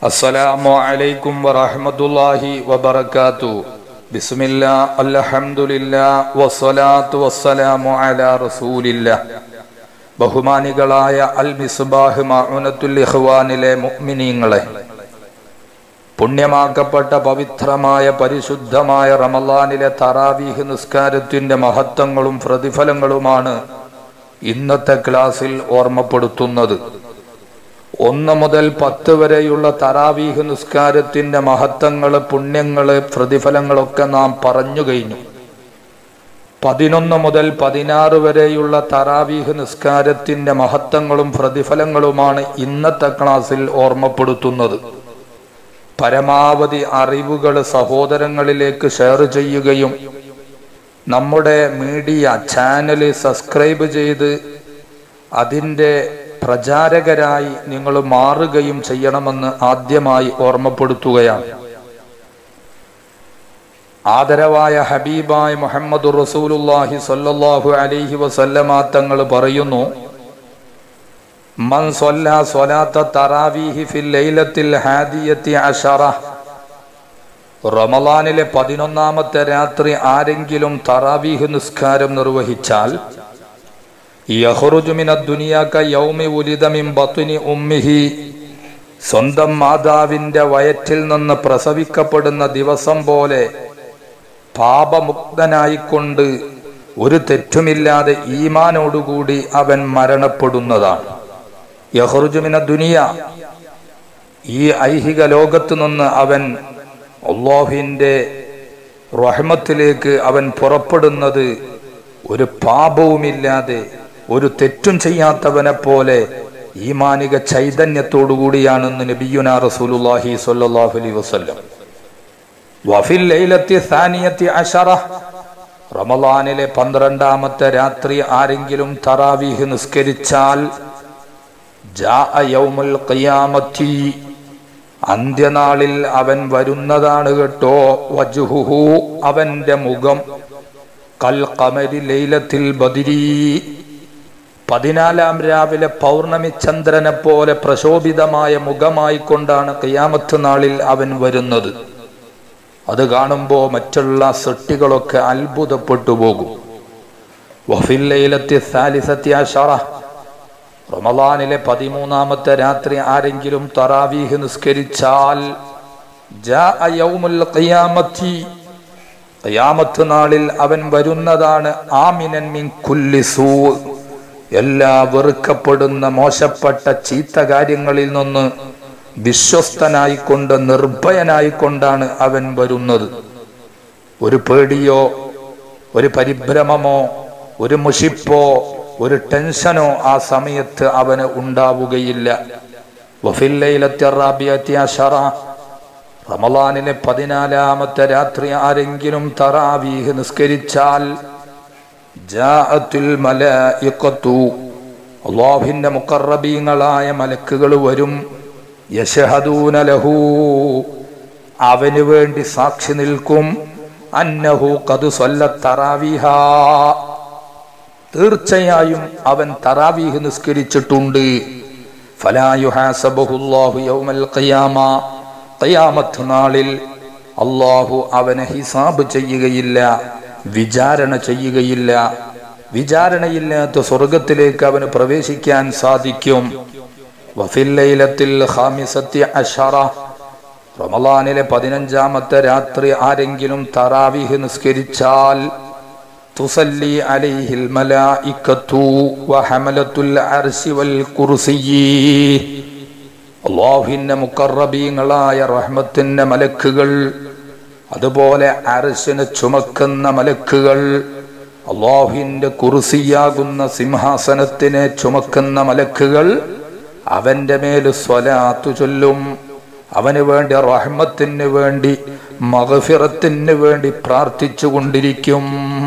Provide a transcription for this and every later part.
السلام عليكم ورحمة الله وبركاته بسم الله الحمد لله والصلاة والسلام على رسول الله ബഹുമാനികളായ അൽ മിസ്ബാഹ് മഅുനത്തുൽ ഇഖ്വാനിലെ മുഅ്മിനീങ്ങളെ പുണ്യമാക്കപ്പെട്ട പവിത്രമായ പരിശുദ്ധമായ റമലാനിലെ തറാവീഹ് നിസ്കാരത്തിന്റെ മഹത്വങ്ങളും പ്രതിഫലങ്ങളുമാണ് ഇന്നത്തെ ക്ലാസ്സിൽ ഓർമ്മപ്പെടുത്തുന്നത് ഒന്ന് മുതൽ പത്ത് വരെയുള്ള തറാവീഹ് നിസ്കാരത്തിന്റെ മഹത്വങ്ങള് പുണ്യങ്ങള് പ്രതിഫലങ്ങളൊക്കെ നാം പറഞ്ഞു കഴിഞ്ഞു പതിനൊന്ന് മുതൽ പതിനാറ് വരെയുള്ള തറാവീഹ് നിസ്കാരത്തിന്റെ മഹത്വങ്ങളും പ്രതിഫലങ്ങളുമാണ് ഇന്നത്തെ ക്ലാസ്സിൽ ഓർമ്മപ്പെടുത്തുന്നത് പരമാവധി അറിവുകൾ സഹോദരങ്ങളിലേക്ക് ഷെയർ ചെയ്യുകയും നമ്മുടെ മീഡിയ ചാനൽ സബ്സ്ക്രൈബ് ചെയ്ത് അതിൻ്റെ പ്രചാരകരായി നിങ്ങൾ മാറുകയും ചെയ്യണമെന്ന് ആദ്യമായി ഓർമ്മപ്പെടുത്തുകയാണ് ആദരവായ ഹബീബായ മുഹമ്മദ് റസൂലുല്ലാഹി സല്ലല്ലാഹു അലൈഹി വസല്ലമ തങ്ങൾ പറയുന്നു മൻ സ്വല്ല സ്വലാത്ത തറാവീഹി ഫിൽ ലൈലത്തിൽ ഹാദിയത്തി അഷറ റമലാനിലെ പതിനൊന്നാമത്തെ രാത്രി ആരെങ്കിലും തറാവീഹ് നിസ്കാരം നിർവഹിച്ചാൽ യഹ്റുജു മിന ദുനിയാക യൗമി ഉലിദ മിൻ ബത്നി ഉമ്മിഹി സ്വന്തം മാതാവിന്റെ വയറ്റിൽ നിന്ന് പ്രസവിക്കപ്പെടുന്ന ദിവസം പോലെ പാപമുക്തനായിക്കൊണ്ട് ഒരു തെറ്റുമില്ലാതെ ഈമാനോടുകൂടി അവൻ മരണപ്പെടുന്നതാണ് യഹ്റുജുമിന ദുനിയ ഈ ഐഹിക ലോകത്തു നിന്ന് അവൻ അള്ളാഹുവിൻ്റെ റഹ്മത്തിലേക്ക് അവൻ പുറപ്പെടുന്നത് ഒരു പാപവുമില്ലാതെ ഒരു തെറ്റും ചെയ്യാത്തവനെ പോലെ ഈമാനിക ചൈതന്യത്തോടുകൂടിയാണെന്ന് നബിയുന റസൂലുല്ലാഹി സ്വല്ലല്ലാഹു അലൈഹി വസല്ലം വഫിൽ ലൈലത്തി സാനിയത്തി അഷറ റമലാനിലെ പന്ത്രണ്ടാമത്തെ രാത്രി ആരെങ്കിലും തറാവീഹ് നിസ്കരിച്ചാൽ ജാഅ യൗമുൽ ഖിയാമത്തി അന്ത്യനാളിൽ അവൻ വരുന്നതാണ് കേട്ടോ വജുഹുഹു അവന്റെ മുഖം കൽ കമരി ലൈലത്തിൽ ബദിരി പതിനാലാം രാവിലെ പൗർണമി ചന്ദ്രനെ പോലെ പ്രശോഭിതമായ മുഖമായി കൊണ്ടാണ് കയ്യാമത്ത് നാളിൽ അവൻ വരുന്നത് അത് കാണുമ്പോൾ മറ്റുള്ള സൃഷ്ടികളൊക്കെ അത്ഭുതപ്പെട്ടു പോകും വഫില്ലയിലെത്തി സാലിസത്യാഷറ റമലാനിലെ പതിമൂന്നാമത്തെ രാത്രി ആരെങ്കിലും തറാവീഹ് നിസ്കരിച്ചാൽ ഖിയാമത്ത് നാളിൽ അവൻ വരുന്നതാണ് ആമിനൻ മിൻ കുല്ലിസൂ എല്ലാ വെറുക്കപ്പെടുന്ന മോശപ്പെട്ട ചീത്ത കാര്യങ്ങളിൽ നിന്ന് വിശ്വസ്തനായിക്കൊണ്ട് നിർഭയനായിക്കൊണ്ടാണ് അവൻ വരുന്നത് ഒരു പേടിയോ ഒരു പരിഭ്രമമോ ഒരു മുഷിപ്പോ ഒരു ടെൻഷനോ ആ സമയത്ത് അവന് ഉണ്ടാവുകയില്ല റമലാനിലെ പതിനാലാമത്തെ രാത്രി ആരെങ്കിലും തറാവീഹ് നിസ്കരിച്ചാൽ അള്ളാഹിന്റെ മുക്കറബീങ്ങളായ മലക്കുകൾ വരും യശഹദൂന ലഹു അവന് വേണ്ടി സാക്ഷി നിൽക്കും അന്നഹു കതു സ്വല്ല തറാവീഹ തീർച്ചയായും അവൻ തറാവീഹ് നിസ്കരിച്ചിട്ടുണ്ട് ഫലായുഹാസബഹുല്ലാഹു യൗമൽ ഖിയാമ ഖിയാമത്ത് നാളിൽ അള്ളാഹു അവനെ ഹിസാബ് ചെയ്യുകയില്ല വിചാരണ ചെയ്യുകയില്ല വിചാരണയില്ലാത്ത സ്വർഗത്തിലേക്ക് അവന് പ്രവേശിക്കാൻ സാധിക്കും വഫില്ലയിലത്തിൽ ഹാമിസത്തി അഷറ റമലാനിലെ പതിനഞ്ചാമത്തെ രാത്രി ആരെങ്കിലും തറാവിഹ് നിസ്കരിച്ചാൽ തുസല്ലി അലൈഹിൽ മലായിക്കത്തു വഹമലത്തുൽ അർശി വൽ കുർസിയ്യി അള്ളാഹുവിന്റെ മുക്കറബീങ്ങളായ റഹ്മത്തിന്റെ മലക്കുകൾ അതുപോലെ അർശിന് ചുമക്കുന്ന മലക്കുകൾ അള്ളാഹുവിന്റെ കുർസിയാകുന്ന സിംഹാസനത്തിനെ ചുമക്കുന്ന മലക്കുകൾ അവന്റെ മേൽ സ്വലാത്തു ചൊല്ലും അവന് വേണ്ടി റഹ്മത്തിന് വേണ്ടി മഹഫിറത്തിന് വേണ്ടി പ്രാർത്ഥിച്ചു കൊണ്ടിരിക്കും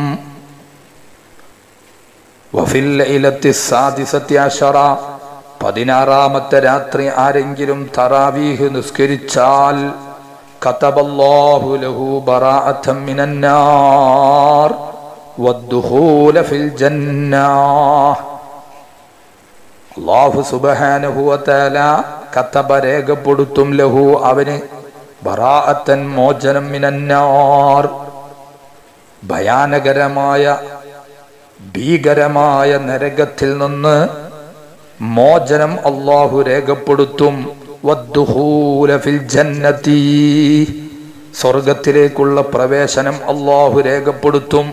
പതിനാറാമത്തെ രാത്രി ആരെങ്കിലും തറാവീഹ് നിസ്കരിച്ചാൽ കതബല്ലാഹു ലഹു ബറാഅത്തൻ മിനന്നാർ വദ്ദുഖൂല ഫിൽ ജന്നാ അള്ളാഹു സുബഹാനുഭവത്താല കത്തബ രേഖപ്പെടുത്തും ലഹു അവന് ബറാഅത്തൻ മോചനം മിനന്നാർ ഭയാനകരമായ ഭീകരമായ നരകത്തിൽ നിന്ന് മോചനം അള്ളാഹു രേഖപ്പെടുത്തും വദ്ദുഹൂല ഫിൽ ജന്നത്തി സ്വർഗത്തിലേക്കുള്ള പ്രവേശനം അള്ളാഹു രേഖപ്പെടുത്തും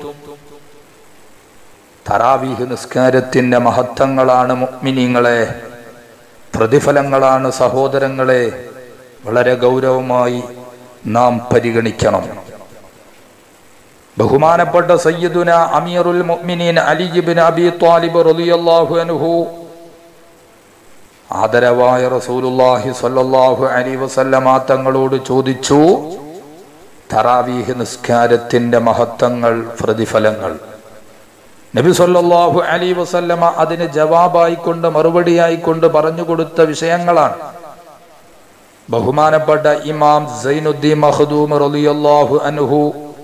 തറാവീഹ് നിസ്കാരത്തിന്റെ മഹത്വങ്ങളാണ് മുഅ്മിനീങ്ങളെ പ്രതിഫലങ്ങളാണ് സഹോദരങ്ങളെ വളരെ ഗൗരവമായി നാം പരിഗണിക്കണം ബഹുമാനപ്പെട്ട സയ്യിദുന അമീറുൽ മുഅ്മിനീൻ അലി ഇബ്നു അബി ത്വാലിബ് റളിയല്ലാഹു അൻഹു ആദരവായ റസൂലുള്ളാഹി സ്വല്ലല്ലാഹു അലൈഹി വസല്ലമ തങ്ങളോട് ചോദിച്ചു തറാവീഹ് നിസ്കാരത്തിന്റെ മഹത്വങ്ങൾ പ്രതിഫലങ്ങൾ നബി സല്ലല്ലാഹു അലൈഹി വസല്ലമ അതിന് ജവാബായിക്കൊണ്ട് മറുപടിയായിക്കൊണ്ട് പറഞ്ഞു കൊടുത്ത വിഷയങ്ങളാണ് ബഹുമാനപ്പെട്ട ഇമാം സൈനുദ്ദീൻ മഖ്ദൂം റളിയല്ലാഹു അൻഹു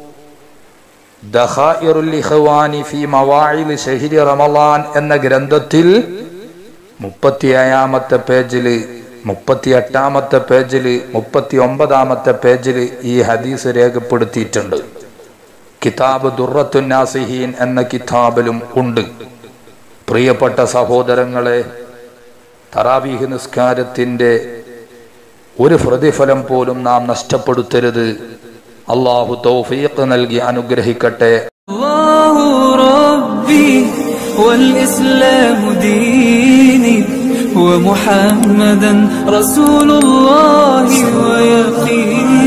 ദഖായിറുൽ ഇഖ്വാനി ഫി മവാഇൽ ഷഹ്രി റമളാൻ എന്ന ഗ്രന്ഥത്തിൽ മുപ്പത്തിയേഴാമത്തെ പേജില് മുപ്പത്തി എട്ടാമത്തെ പേജില് മുപ്പത്തി ഒമ്പതാമത്തെ പേജില് ഈ ഹദീസ് രേഖപ്പെടുത്തിയിട്ടുണ്ട് കിതാബ് ദുറത്തുന്നാസിഹീൻ എന്ന കിതാബിലും ഉണ്ട് പ്രിയപ്പെട്ട സഹോദരങ്ങളെ തറാവീഹ് നിസ്കാരത്തിന്റെ ഒരു പ്രതിഫലം പോലും നാം നഷ്ടപ്പെടുത്തരുത് അള്ളാഹു തൗഫീഖ് നൽകി അനുഗ്രഹിക്കട്ടെ الله ربي والإسلام ديني ومحمدا رسول الله ويقيني